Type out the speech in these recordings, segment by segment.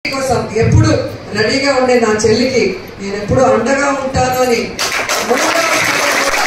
కోసం ఎప్పుడు రెడీగా ఉండే నా చెల్లికి నేను ఎప్పుడు అండగా ఉంటాను అని మూడవసారి కూడా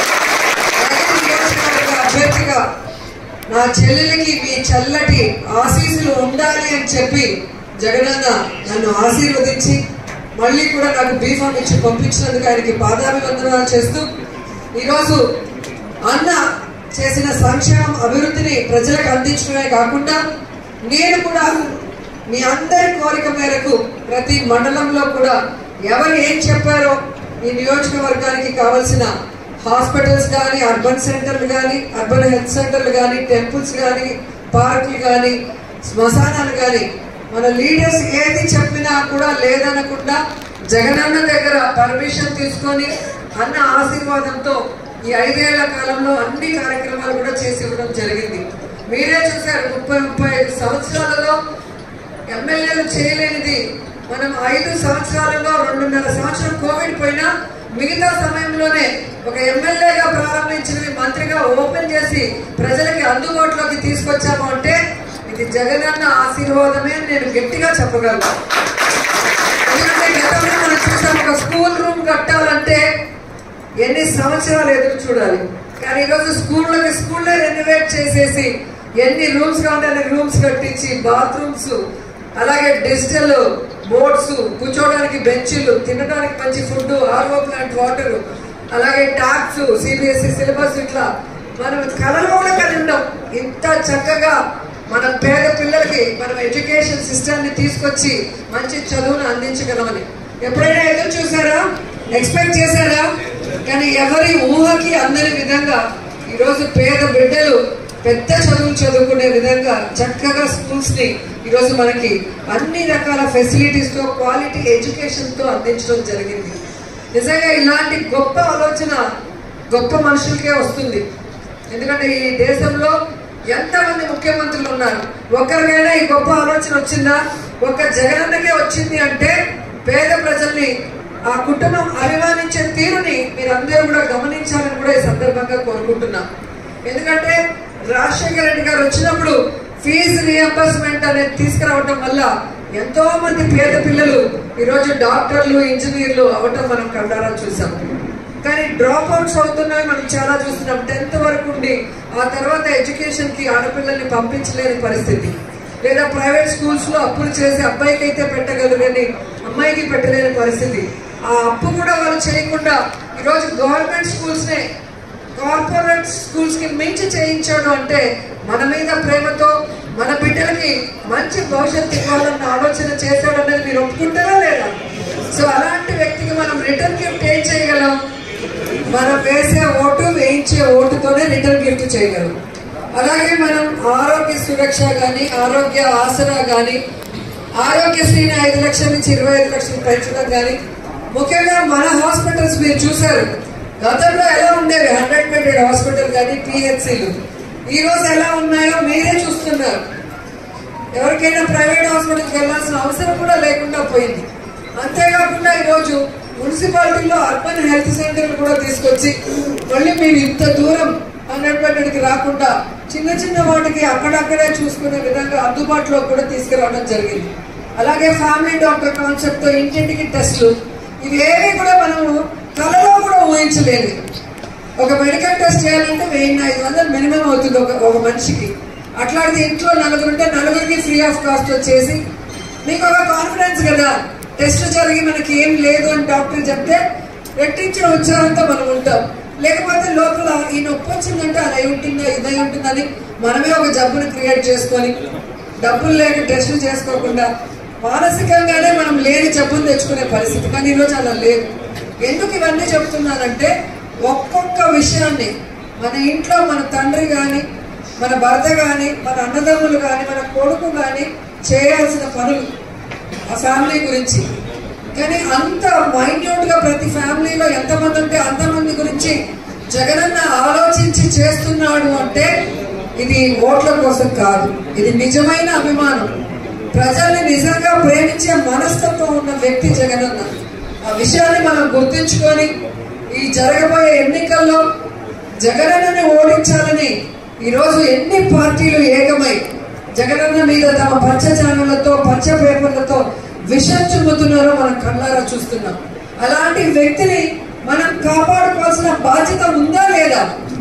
ఐదు నియోజకవర్గ అభ్యర్థిగా నా చెల్లెలకి మీ చల్లటి ఆశీస్సులు ఉండాలి అని చెప్పి జగనన్న నన్ను ఆశీర్వదించి మళ్ళీ కూడా నాకు బీఫామ్ ఇచ్చి పంపించినందుకు ఆయనకి పాదాభివందనాలు చేస్తూ ఈరోజు అన్న చేసిన సంక్షేమం అభివృద్ధిని ప్రజలకు అందించడమే కాకుండా నేను కూడా మీ అందరి కోరిక మేరకు ప్రతి మండలంలో కూడా ఎవరు ఏం చెప్పారో ఈ నియోజకవర్గానికి కావలసిన హాస్పిటల్స్ కానీ అర్బన్ సెంటర్లు కానీ అర్బన్ హెల్త్ సెంటర్లు కానీ టెంపుల్స్ కానీ పార్కులు కానీ శ్మశానాలు కానీ మన లీడర్స్ ఏది చెప్పినా కూడా లేదనకుండా జగనన్న దగ్గర పర్మిషన్ తీసుకొని అన్న ఆశీర్వాదంతో ఈ ఐదేళ్ల కాలంలో అన్ని కార్యక్రమాలు కూడా చేసి ఇవ్వడం జరిగింది మీరే చూశారు ముప్పై ముప్పై ఐదు సంవత్సరాలలో ఎమ్మెల్యేలు చేయలేనిది మనం ఐదు సంవత్సరాలలో రెండున్నర సంవత్సరం కోవిడ్ పోయినా మిగతా సమయంలోనే ఒక ఎమ్మెల్యేగా ప్రారంభించినవి మంత్రిగా ఓపెన్ చేసి ప్రజలకి అందుబాటులోకి తీసుకొచ్చాము అంటే ఇది జగనన్న ఆశీర్వాదమే అని నేను గట్టిగా చెప్పగలను ఎందుకంటే గతంలో మనం చూసాం ఒక స్కూల్ రూమ్ కట్టాలంటే ఎన్ని సంవత్సరాలు ఎదురు చూడాలి కానీ ఈరోజు స్కూళ్ళకి స్కూల్లే రెనోవేట్ చేసేసి ఎన్ని రూమ్స్ కావాలంటే అన్ని రూమ్స్ కట్టించి బాత్రూమ్స్ అలాగే డిజిటల్ బోర్డ్స్ కూర్చోవడానికి బెంచీలు తినడానికి మంచి ఫుడ్ ఆర్ఓ ప్లాంట్ వాటర్ అలాగే ట్యాక్స్ సిబిఎస్ఈ సిలబస్ ఇట్లా మనం కళలో కూడా కలిగి ఉండం ఇంత చక్కగా మన పేద పిల్లలకి మనం ఎడ్యుకేషన్ సిస్టమ్ ని తీసుకొచ్చి మంచి చదువును అందించగలమని ఎప్పుడైనా ఎదురు చూసారా ఎక్స్పెక్ట్ చేశారా కానీ ఎవరి ఊహకి అందని విధంగా ఈరోజు పేద బిడ్డలు పెద్ద చదువులు చదువుకునే విధంగా చక్కగా స్కూల్స్ ని ఈరోజు మనకి అన్ని రకాల ఫెసిలిటీస్ తో క్వాలిటీ ఎడ్యుకేషన్ తో అందించడం జరిగింది నిజంగా ఇలాంటి గొప్ప ఆలోచన గొప్ప మనుషులకే వస్తుంది ఎందుకంటే ఈ దేశంలో ఎంతమంది ముఖ్యమంత్రులు ఉన్నారు ఒక్కరికైనా ఈ గొప్ప ఆలోచన వచ్చిందా ఒక్క జగనన్నకే వచ్చింది అంటే పేద ప్రజల్ని ఆ కుటుంబం అభిమానించే తీరుని మీరందరూ కూడా గమనించాలని కూడా ఈ సందర్భంగా కోరుకుంటున్నాం ఎందుకంటే రాజశేఖర రెడ్డి గారు వచ్చినప్పుడు ఫీజు రియంబర్స్మెంట్ అనేది తీసుకురావటం వల్ల ఎంతో మంది పేద పిల్లలు ఈరోజు డాక్టర్లు ఇంజనీర్లు అవటం మనం కళ్ళారా చూసాం కానీ డ్రాప్ అవుట్స్ అవుతున్నవి మనం చాలా చూస్తున్నాం టెన్త్ వరకు ఉండి ఆ తర్వాత ఎడ్యుకేషన్ కి ఆడపిల్లల్ని పంపించలేని పరిస్థితి లేదా ప్రైవేట్ స్కూల్స్ లో అప్పులు చేసి అబ్బాయికి అయితే పెట్టగలరు కానీ అమ్మాయికి పెట్టలేని పరిస్థితి ఆ అప్పు కూడా వాళ్ళు చేయకుండా ఈరోజు గవర్నమెంట్ స్కూల్స్ నే కార్పొరేట్ స్కూల్స్ కి మించి చేయించాడు అంటే మన మీద ప్రేమతో మన బిడ్డలకి మంచి భవిష్యత్తు ఇవ్వాలన్న ఆలోచన చేశాడు అనేది మీరు ఒప్పుకుంటారా లేదా సో అలాంటి వ్యక్తికి మనం రిటర్న్ గిఫ్ట్ ఏం చేయగలం మనం వేసే ఓటు వేయించే ఓటుతోనే రిటర్న్ గిఫ్ట్ చేయగలం అలాగే మనం ఆరోగ్య సురక్ష కానీ ఆరోగ్య ఆసరా కానీ ఆరోగ్యశ్రీని ఐదు లక్షల నుంచి ఇరవై ఐదు లక్షలు పెంచడం కానీ ముఖ్యంగా మన హాస్పిటల్స్ మీరు చూశారు గతంలో ఎలా ఉండేవి హండ్రెడ్ బెడెడ్ హాస్పిటల్ కానీ పిహెచ్సిలు ఈ రోజు ఎలా ఉన్నాయో మీరే చూస్తున్నారు ఎవరికైనా ప్రైవేట్ హాస్పిటల్కి వెళ్ళాల్సిన అవసరం కూడా లేకుండా పోయింది అంతేకాకుండా ఈరోజు మున్సిపాలిటీలో అర్బన్ హెల్త్ సెంటర్లు కూడా తీసుకొచ్చి మళ్ళీ మేము ఇంత దూరం హండ్రెడ్ బెడ్కి రాకుండా చిన్న చిన్న వాటికి అక్కడక్కడే చూసుకునే విధంగా అందుబాటులో కూడా తీసుకురావడం జరిగింది అలాగే ఫ్యామిలీ డాక్టర్ కాన్సెప్ట్ తో ఇంటింటికి టెస్టులు ఇవి ఏవి కూడా మనము కలలో కూడా ఊహించలేదు ఒక మెడికల్ టెస్ట్ చేయాలంటే వెయ్యి ఐదు వందలు మినిమం అవుతుంది ఒక ఒక మనిషికి అట్లాంటిది ఇంట్లో నలుగురు ఉంటే నలుగురికి ఫ్రీ ఆఫ్ కాస్ట్ వచ్చేసి మీకు ఒక కాన్ఫిడెన్స్ కదా టెస్ట్ జరిగి మనకి ఏం లేదు అని డాక్టర్ చెప్తే రెట్టించిన ఉత్సాహంతో మనం ఉంటాం లేకపోతే లోపల ఈ నొప్పి వచ్చిందంటే అది అయి ఉంటుందా ఇది అయి ఉంటుందని మనమే ఒక జబ్బును క్రియేట్ చేసుకొని డబ్బులు లేక టెస్టులు చేసుకోకుండా మానసికంగానే మనం లేని జబ్బును తెచ్చుకునే పరిస్థితి కానీ ఈరోజు అలా లేదు ఎందుకు ఇవన్నీ చెప్తున్నానంటే ఒక్కొక్క విషయాన్ని మన ఇంట్లో మన తండ్రి కానీ మన భర్త కానీ మన అన్నదమ్ములు కానీ మన కొడుకు కానీ చేయాల్సిన పనులు ఆ ఫ్యామిలీ గురించి కానీ అంత మైన్యూట్ గా ప్రతి ఫ్యామిలీలో ఎంతమంది ఉంటే అంతమంది గురించి జగనన్న ఆలోచించి చేస్తున్నాడు అంటే ఇది ఓట్ల కోసం కాదు ఇది నిజమైన అభిమానం ప్రజల్ని నిజంగా ప్రేమించే మనస్తత్వం ఉన్న వ్యక్తి జగనన్న ఆ విషయాన్ని మనం గుర్తుంచుకొని ఈ జరగబోయే ఎన్నికల్లో జగనన్నని ఓడించాలని ఈరోజు ఎన్ని పార్టీలు ఏకమై జగనన్న మీద తమ పచ్చ ఛానళ్లతో పచ్చ పేపర్లతో విషం చుమ్ముతున్నారో మనం కళ్ళారా చూస్తున్నాం అలాంటి వ్యక్తిని మనం కాపాడుకోవాల్సిన బాధ్యత ఉందా లేదా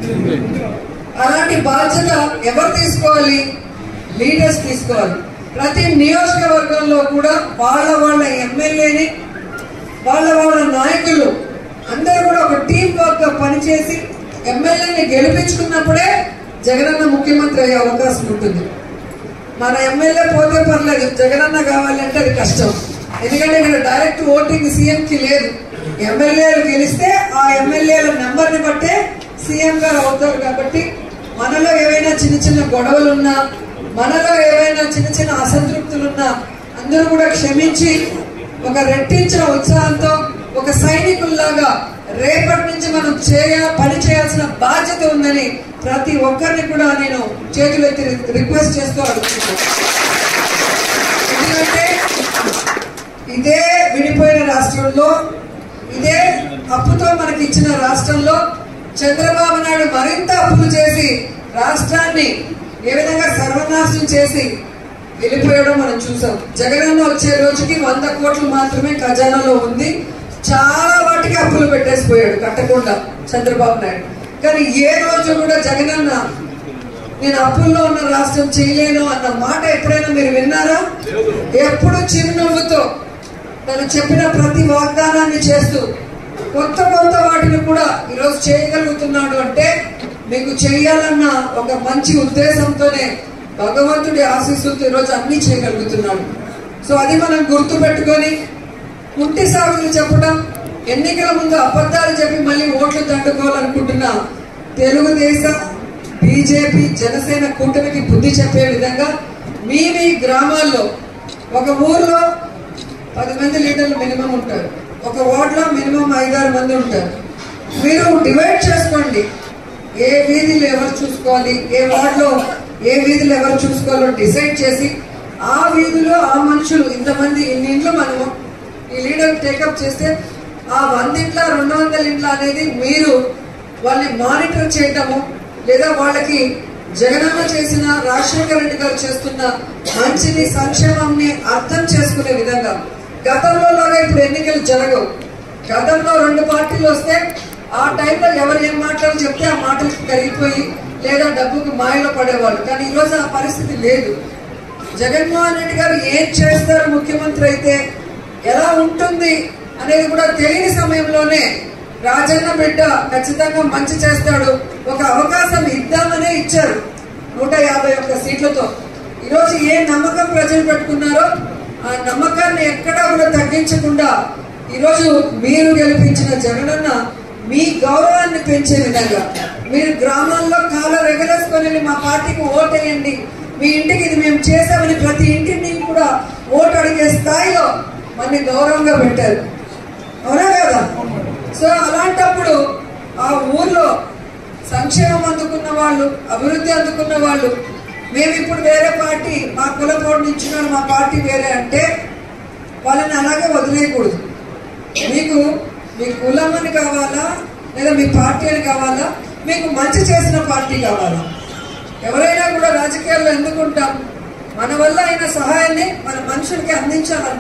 అలాంటి బాధ్యత ఎవరు తీసుకోవాలి లీడర్స్ తీసుకోవాలి ప్రతి నియోజకవర్గంలో కూడా వాళ్ళ వాళ్ళ ఎమ్మెల్యేని వాళ్ళ వాళ్ళ నాయకులు అందరూ కూడా ఒక టీం వర్క్ గా పనిచేసి ఎమ్మెల్యేని గెలిపించుకున్నప్పుడే జగనన్న ముఖ్యమంత్రి అయ్యే అవకాశం ఉంటుంది మన ఎమ్మెల్యే పోతే పర్లేదు జగనన్న కావాలంటే అది కష్టం ఎందుకంటే ఇక్కడ డైరెక్ట్ ఓటింగ్ సీఎం కి లేదు ఎమ్మెల్యేలు గెలిస్తే ఆ ఎమ్మెల్యేల నెంబర్ ని బట్టే సీఎం గారు అవుతారు కాబట్టి మనలో ఏవైనా చిన్న చిన్న గొడవలు ఉన్నా మనలో ఏవైనా చిన్న చిన్న అసంతృప్తులు ఉన్నా అందరూ కూడా క్షమించి ఒక రెట్టించిన ఉత్సాహంతో ఒక సైనికుల్లాగా రేపటి నుంచి మనం చేయ పని చేయాల్సిన బాధ్యత ఉందని ప్రతి ఒక్కరిని కూడా నేను చేతులెత్తి రిక్వెస్ట్ చేస్తూ అడుగుతున్నాను ఎందుకంటే ఇదే విడిపోయిన రాష్ట్రంలో ఇదే అప్పుతో మనకి ఇచ్చిన రాష్ట్రంలో చంద్రబాబు నాయుడు మరింత అప్పులు చేసి రాష్ట్రాన్ని ఏ విధంగా సర్వనాశనం చేసి వెళ్ళిపోయడం మనం చూసాం జగనన్న వచ్చే రోజుకి వంద కోట్లు మాత్రమే ఖజానాలో ఉంది చాలా వాటికి అప్పులు పెట్టేసిపోయాడు కట్టకుండా చంద్రబాబు నాయుడు కానీ ఏ రోజు కూడా జగనన్న నేను అప్పుల్లో ఉన్న రాష్ట్రం చేయలేను అన్న మాట ఎప్పుడైనా మీరు విన్నారా ఎప్పుడు చిరునవ్వుతో తను చెప్పిన ప్రతి వాగ్దానాన్ని చేస్తూ కొత్త కొత్త వాటిని కూడా ఈరోజు చేయగలుగుతున్నాడు అంటే మీకు చేయాలన్న ఒక మంచి ఉద్దేశంతోనే భగవంతుడి ఆశీస్సులతో ఈరోజు అన్ని చేయగలుగుతున్నాడు సో అది మనం గుర్తు పెట్టుకొని కుంటి సాగులు చెప్పడం ఎన్నికల ముందు అబద్ధాలు చెప్పి మళ్ళీ ఓట్లు దండుకోవాలనుకుంటున్న తెలుగుదేశం బీజేపీ జనసేన కూటమికి బుద్ధి చెప్పే విధంగా మీ మీ గ్రామాల్లో ఒక ఊర్లో పది మంది లీడర్లు మినిమం ఉంటారు ఒక వార్డులో మినిమం ఐదారు మంది ఉంటారు మీరు డివైడ్ చేసుకోండి ఏ వీధిలో ఎవరు చూసుకోవాలి ఏ వార్డులో ఏ వీధిలో ఎవరు చూసుకోవాలో డిసైడ్ చేసి ఆ వీధిలో ఆ మనుషులు ఇంతమంది ఇన్ని ఇంట్లో మనము ఈ లీడర్ టేకప్ చేస్తే ఆ వంద ఇంట్ల రెండు వందల ఇంట్ల అనేది మీరు వాళ్ళని మానిటర్ చేయటము లేదా వాళ్ళకి జగనన్న చేసిన రాజశేఖర రెడ్డి గారు చేస్తున్న మంచిని సంక్షేమాన్ని అర్థం చేసుకునే విధంగా గతంలో లాగా ఇప్పుడు ఎన్నికలు జరగవు గతంలో రెండు పార్టీలు వస్తే ఆ టైంలో ఎవరు ఏం మాటలు చెప్తే ఆ మాటలకు కరిగిపోయి లేదా డబ్బుకు మాయలో పడేవాళ్ళు కానీ ఈరోజు ఆ పరిస్థితి లేదు జగన్మోహన్ రెడ్డి గారు ఏం చేస్తారు ముఖ్యమంత్రి అయితే ఎలా ఉంటుంది అనేది కూడా తెలియని సమయంలోనే రాజన్న బిడ్డ ఖచ్చితంగా మంచి చేస్తాడు ఒక అవకాశం ఇద్దామనే ఇచ్చారు నూట యాభై ఒక్క సీట్లతో ఈరోజు ఏ నమ్మకం ప్రజలు పెట్టుకున్నారో ఆ నమ్మకాన్ని ఎక్కడా కూడా తగ్గించకుండా ఈరోజు మీరు గెలిపించిన జగనన్న మీ గౌరవాన్ని పెంచే విధంగా మీరు గ్రామాల్లో కాల రెగలేసుకొని వెళ్ళి మా పార్టీకి ఓటేయండి మీ ఇంటికి ఇది మేము చేసామని ప్రతి ఇంటిని కూడా ఓటు అడిగే స్థాయిలో మన గౌరవంగా పెట్టారు అవునా కదా సో అలాంటప్పుడు ఆ ఊర్లో సంక్షేమం అందుకున్న వాళ్ళు అభివృద్ధి అందుకున్న వాళ్ళు మేము ఇప్పుడు వేరే పార్టీ మా కుల పోటీ ఇచ్చినాడు మా పార్టీ వేరే అంటే వాళ్ళని అలాగే వదిలేయకూడదు మీకు మీ కులం అని కావాలా లేదా మీ పార్టీ అని కావాలా మీకు మంచి చేసిన పార్టీ కావాలా ఎవరైనా కూడా రాజకీయాల్లో ఎందుకుంటాం మన వల్ల అయిన సహాయాన్ని మన మనుషులకి అందించాలనుకుంటాం